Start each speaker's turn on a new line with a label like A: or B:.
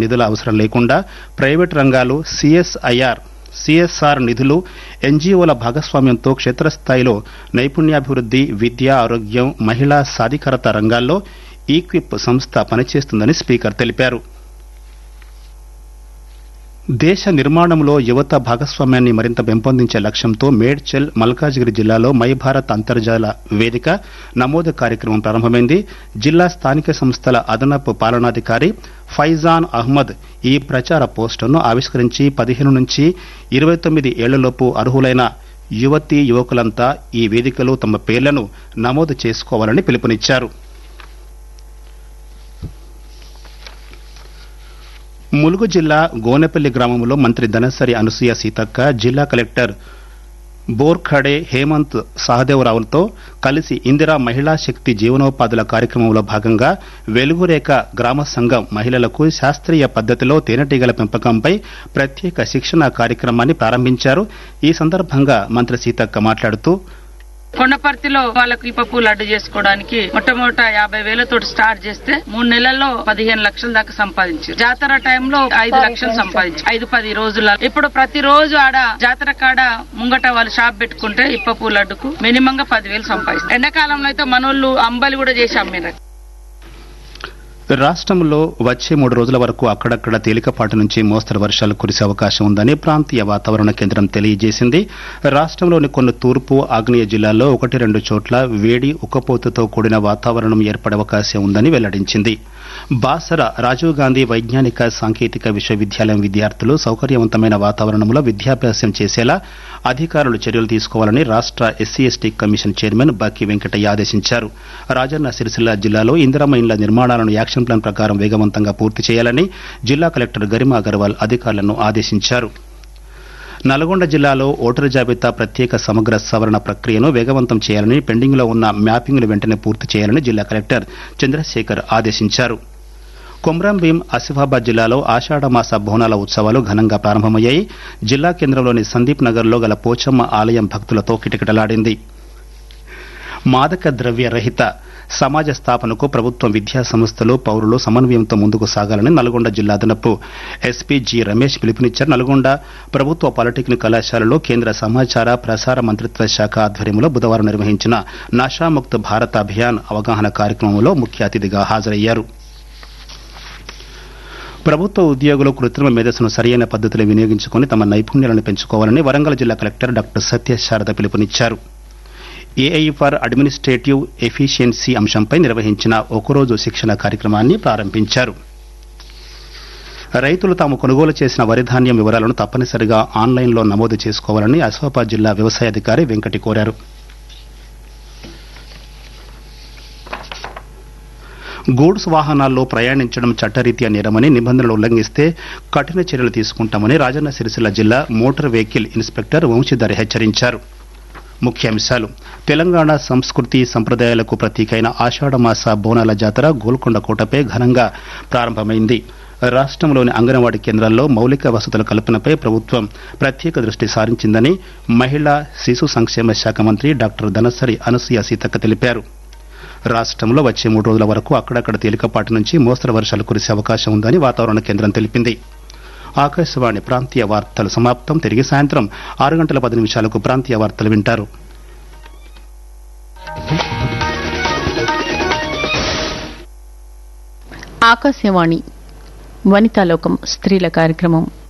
A: నిధుల అవసరం లేకుండా ప్రైవేటు రంగాలు సిఎస్ఐఆర్ సిఎస్ఆర్ నిధులు ఎన్జీఓల భాగస్వామ్యంతో క్షేత్రస్థాయిలో నైపుణ్యాభివృద్ది విద్య ఆరోగ్యం మహిళా సాధికారత రంగాల్లో ఈక్విప్ సంస్థ పనిచేస్తుందని స్పీకర్ తెలిపారు దేశ నిర్మాణంలో యువత భాగస్వామ్యాన్ని మరింత పెంపొందించే లక్ష్యంతో మేడ్చల్ మల్కాజిగిరి జిల్లాలో మై భారత్ అంతర్జాల వేదిక నమోదు కార్యక్రమం ప్రారంభమైంది జిల్లా స్థానిక సంస్థల అదనపు పాలనాధికారి ఫైజాన్ అహ్మద్ ఈ ప్రచార పోస్టర్ను ఆవిష్కరించి పదిహేను నుంచి ఇరవై తొమ్మిది ఏళ్లలోపు అర్హులైన యువతీ యువకులంతా ఈ వేదికలో తమ పేర్లను నమోదు చేసుకోవాలని పిలుపునిచ్చారు ములుగు జిల్లా గోనెపల్లి గ్రామంలో మంత్రి ధనసరి అనసూయ సీతక్క జిల్లా కలెక్టర్ బోర్ఖడే హేమంత్ సహదేవరావులతో కలిసి ఇందిరా మహిళా శక్తి జీవనోపాధుల కార్యక్రమంలో భాగంగా వెలుగురేఖ గ్రామ సంఘం మహిళలకు శాస్త్రీయ పద్దతిలో తేనెటీగల పెంపకంపై ప్రత్యేక శిక్షణ కార్యక్రమాన్ని ప్రారంభించారు ఈ సందర్భంగా మంత్రి సీతక్క మాట్లాడుతూ
B: కొండపర్తిలో వాళ్ళకి ఈ పప్పు లడ్డు చేసుకోవడానికి మొట్టమొదట యాభై వేలతో స్టార్ట్ చేస్తే మూడు నెలల్లో పదిహేను లక్షల దాకా సంపాదించారు జాతర టైంలో ఐదు లక్షలు సంపాదించారు ఐదు పది రోజుల ఇప్పుడు ప్రతి రోజు ఆడ జాతర కాడ ముంగట వాళ్ళు షాప్ పెట్టుకుంటే ఈ పప్పు లడ్డుకు మినిమం గా పదివేలు సంపాదిస్తారు ఎండాకాలంలో అయితే మనోళ్ళు అంబలి కూడా చేసి అమ్మినారు
A: రాష్ట్రంలో వచ్చే మూడు రోజుల వరకు అక్కడక్కడ తేలికపాటి నుంచి మోస్తరు వర్షాలు కురిసే అవకాశం ఉందని ప్రాంతీయ వాతావరణ కేంద్రం తెలియజేసింది రాష్ట్రంలోని కొన్ని తూర్పు ఆగ్నేయ జిల్లాల్లో ఒకటి రెండు చోట్ల వేడి ఉక్కపోతతో కూడిన వాతావరణం ఏర్పడే అవకాశం ఉందని వెల్లడించింది బాసర రాజీవ్ గాంధీ వైజ్ఞానిక సాంకేతిక విశ్వవిద్యాలయం విద్యార్థులు సౌకర్యవంతమైన వాతావరణంలో విద్యాభ్యాసం చేసేలా అధికారులు చర్యలు తీసుకోవాలని రాష్ట్ర SC ST commission chairman Bakki Venkataiah ఆదేశించారు రాజన్న సిరిసిల్ల జిల్లాలో ఇందిరమ్మ ఇండ్ల నిర్మాణాలను యాక్షన్ ప్లాన్ ప్రకారం వేగవంతంగా పూర్తి చేయాలని జిల్లా కలెక్టర్ గరిమా అగర్వాల్ అధికారులను ఆదేశించారు నల్గొండ జిల్లాలో ఓటరు జాబితా ప్రత్యేక సమగ్ర సవరణ ప్రక్రియను వేగవంతం చేయాలని పెండింగ్లో ఉన్న మ్యాపింగ్ను వెంటనే పూర్తి చేయాలని జిల్లా కలెక్టర్ చంద్రశేఖర్ ఆదేశించారు కొమ్రంభీం ఆసిఫాబాద్ జిల్లాలో ఆషాఢమాస బోనాల ఉత్సవాలు ఘనంగా ప్రారంభమయ్యాయి జిల్లా కేంద్రంలోని సందీప్ నగర్లో గల పోచమ్మ ఆలయం భక్తులతో కిటకిటలాడింది మాదక ద్రవ్య రహిత సమాజ స్థాపనకు ప్రభుత్వం విద్యా సంస్థలు పౌరులు సమన్వయంతో ముందుకు సాగాలని నల్గొండ జిల్లా అదనపు ఎస్పీ జి రమేష్ పిలుపునిచ్చారు నల్గొండ ప్రభుత్వ పాలిటెక్నిక్ కళాశాలలో కేంద్ర సమాచార ప్రసార మంత్రిత్వ శాఖ ఆధ్వర్యంలో బుధవారం నిర్వహించిన నషాముక్త భారత్ అభియాన్ అవగాహన కార్యక్రమంలో ముఖ్య అతిథిగా హాజరయ్యారు ప్రభుత్వ ఉద్యోగులు కృత్రిమ మేధస్సును సరియైన పద్దతిలో వినియోగించుకుని తమ నైపుణ్యాలను పెంచుకోవాలని వరంగల్ జిల్లా కలెక్టర్ డాక్టర్ సత్యశారద పిలుపునిచ్చారు ఏఐ ఫర్ అడ్మినిస్ట్రేటివ్ ఎఫిషియన్సీ అంశంపై నిర్వహించిన ఒకరోజు శిక్షణ కార్యక్రమాన్ని ప్రారంభించారు రైతులు తాము కొనుగోలు చేసిన వరి ధాన్యం వివరాలను తప్పనిసరిగా ఆన్లైన్లో నమోదు చేసుకోవాలని ఆసిఫాబాద్ జిల్లా వ్యవసాయ అధికారి వెంకటి కోరారు గూడ్స్ వాహనాల్లో ప్రయాణించడం చట్టరీత్యా నేరమని నిబంధనలు ఉల్లంఘిస్తే కఠిన చర్యలు తీసుకుంటామని రాజన్న సిరిసిల్ల జిల్లా మోటార్ వెహికల్ ఇన్స్పెక్టర్ వంశీధర్ హెచ్చరించారు ముఖ్యాంశాలు తెలంగాణ సంస్కృతి సంప్రదాయాలకు ప్రతీకైన ఆషాఢమాస బోనాల జాతర గోల్కొండ కోటపై ఘనంగా ప్రారంభమైంది రాష్ట్రంలోని అంగన్వాడీ కేంద్రాల్లో మౌలిక వసతుల కల్పనపై ప్రభుత్వం ప్రత్యేక దృష్టి సారించిందని మహిళా శిశు సంక్షేమ శాఖ మంత్రి డాక్టర్ ధనసరి అనసూయ సీతక్క తెలిపారు రాష్ట్రంలో వచ్చే మూడు రోజుల వరకు అక్కడక్కడ తేలికపాటి నుంచి మోస్తరు వర్షాలు కురిసే అవకాశం ఉందని వాతావరణ కేంద్రం తెలిపింది ఆకాశవాణి ప్రాంతీయ వార్తలు సమాప్తం తిరిగి సాయంత్రం ఆరు గంటల పది నిమిషాలకు ప్రాంతీయ వార్తలు వింటారు
C: ఆకాశవాణి వనితాలోకం స్త్రీల కార్యక్రమం